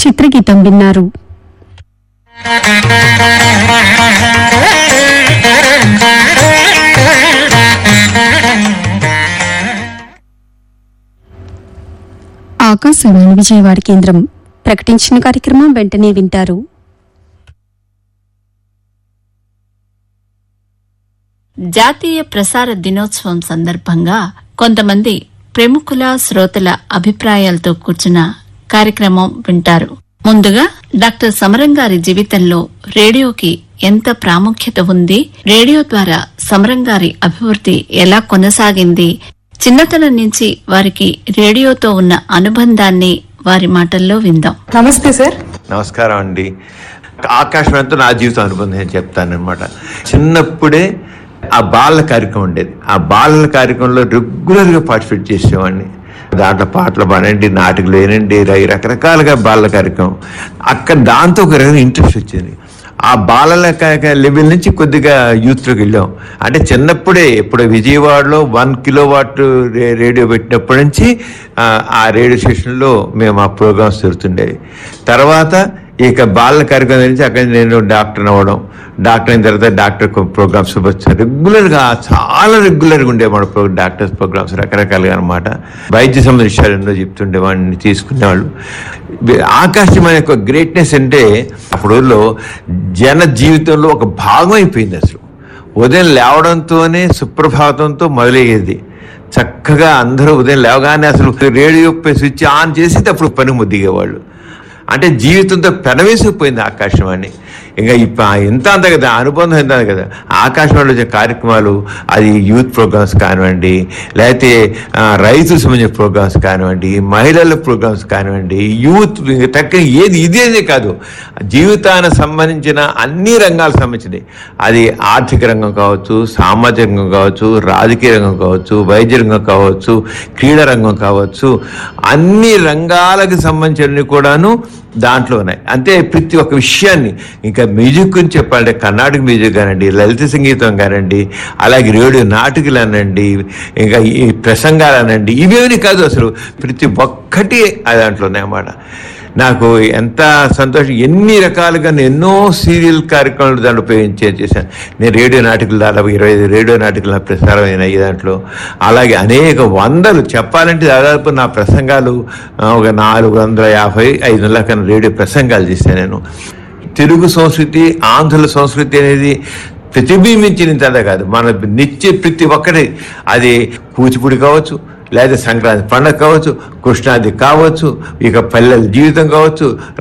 చిత్రగీతం విన్నారు ఆకాశవాణి విజయవాడ కేంద్రం ప్రకటించిన కార్యక్రమం వెంటనే వింటారు జాతీయ ప్రసార దినోత్సవం సందర్భంగా కొంతమంది ప్రముఖుల శ్రోతల అభిప్రాయాలతో కూర్చున్న కార్యక్రమం వింటారు ముందుగా డాక్టర్ సమరం గారి జీవితంలో రేడియోకి ఎంత ప్రాముఖ్యత ఉంది రేడియో ద్వారా సమరం గారి అభివృద్ధి ఎలా కొనసాగింది చిన్నతనం నుంచి వారికి రేడియోతో ఉన్న అనుబంధాన్ని వారి మాటల్లో విందాం నమస్తే సార్ నమస్కారం అండి ఆకాశవాణితో నా జీవితం అనుబంధం నేను చెప్తానమాట చిన్నప్పుడే ఆ బాలల కార్యక్రమం ఉండేది ఆ బాలల కార్యక్రమంలో రెగ్యులర్గా పార్టిసిపేట్ చేసేవాడిని దాంట్లో పాటలు పాడండి నాటకాలు ఏనండి రై- రకరకాలుగా బాలల కార్యక్రమం అక్కడ దాంతో ఒక రకమైన ఇంట్రెస్ట్ వచ్చింది ఆ బాలల క- లెవెల్ నుంచి కొద్దిగా యూత్లోకి వెళ్ళాం అంటే చిన్నప్పుడే ఇప్పుడు విజయవాడలో వన్ కిలో వాట్ రే- రేడియో పెట్టినప్పటి నుంచి ఆ, ఆ రేడియో స్టేషన్లో మేము ఆ ప్రోగ్రామ్స్ జరుగుతుండేవి తర్వాత ఇక బాలల కార్యక్రమం నుంచి అక్కడ నేను డాక్టర్ అవ్వడం డాక్టర్ అయిన తర్వాత డాక్టర్ ప్రోగ్రామ్స్ వచ్చాను రెగ్యులర్గా చాలా రెగ్యులర్గా ఉండే మన ప్రో డాక్టర్స్ ప్రోగ్రామ్స్ రకరకాలుగా అనమాట వైద్య సంబంధించిన విషయాలు ఎన్నో చెప్తుండేవాడిని తీసుకునేవాళ్ళు ఆకాశమైన యొక్క గ్రేట్నెస్ అంటే అప్పుడులో జన జీవితంలో ఒక భాగం అయిపోయింది అసలు ఉదయం లేవడంతోనే సుప్రభాతంతో మొదలయ్యేది చక్కగా అందరూ ఉదయం లేవగానే అసలు రేడియో స్విచ్ ఆన్ చేసి అప్పుడు పని ముద్దిగేవాళ్ళు అంటే జీవితంతో పెనవేసిపోయింది ఆకాశవాణి ఇంకా ఇప్పుడు ఎంత అంత కదా అనుబంధం ఎంత అంత కదా ఆకాశవాణిలో వచ్చే కార్యక్రమాలు అది యూత్ ప్రోగ్రామ్స్ కానివ్వండి లేకపోతే ఆ, రైతు సంబంధించిన ప్రోగ్రామ్స్ కానివ్వండి మహిళల ప్రోగ్రామ్స్ కానివ్వండి యూత్ తక్కువ ఏది ఇదేదే కాదు జీవితానికి సంబంధించిన అన్ని రంగాలకు సంబంధించినవి అది ఆర్థిక రంగం కావచ్చు సామాజిక రంగం కావచ్చు రాజకీయ రంగం కావచ్చు వైద్య రంగం కావచ్చు క్రీడా రంగం కావచ్చు అన్ని రంగాలకు సంబంధించినవి కూడాను దాంట్లో ఉన్నాయి అంతే ప్రతి ఒక్క విషయాన్ని ఇంకా మ్యూజిక్ గురించి చెప్పాలంటే కర్ణాటక మ్యూజిక్ కానండి లలిత సంగీతం కానండి అలాగే రేడియో నాటకాలు అనండి ఇంకా ఈ ప్రసంగాలు అనండి ఇవేమీ కాదు అసలు ప్రతి ఒక్కటి ఆ దాంట్లో ఉన్నాయన్నమాట నాకు ఎంత సంతోషం ఎన్ని రకాలుగా నేను ఎన్నో సీరియల్ కార్యక్రమాలు దాంట్లో ఉపయోగించే చేశాను నేను రేడియో నాటకాలు దాదాపు ఇరవై ఐదు రేడియో నాటకాలు ప్రసారం అయినాయి దాంట్లో అలాగే అనేక వందలు చెప్పాలంటే దాదాపు నా ప్రసంగాలు ఆ, ఒక నాలుగు వందల యాభై ఐదు వందల కన్నా రేడియో ప్రసంగాలు చేశాను నేను తెలుగు సంస్కృతి ఆంధ్రుల సంస్కృతి అనేది ప్రతిబింబించినంత కాదు మన నిత్య ప్రతి ఒక్కటి అది కూచిపూడి కావచ్చు లేదా సంక్రాంతి పండగ కావచ్చు కృష్ణాది కావచ్చు ఇక పల్లెల జీవితం కావచ్చు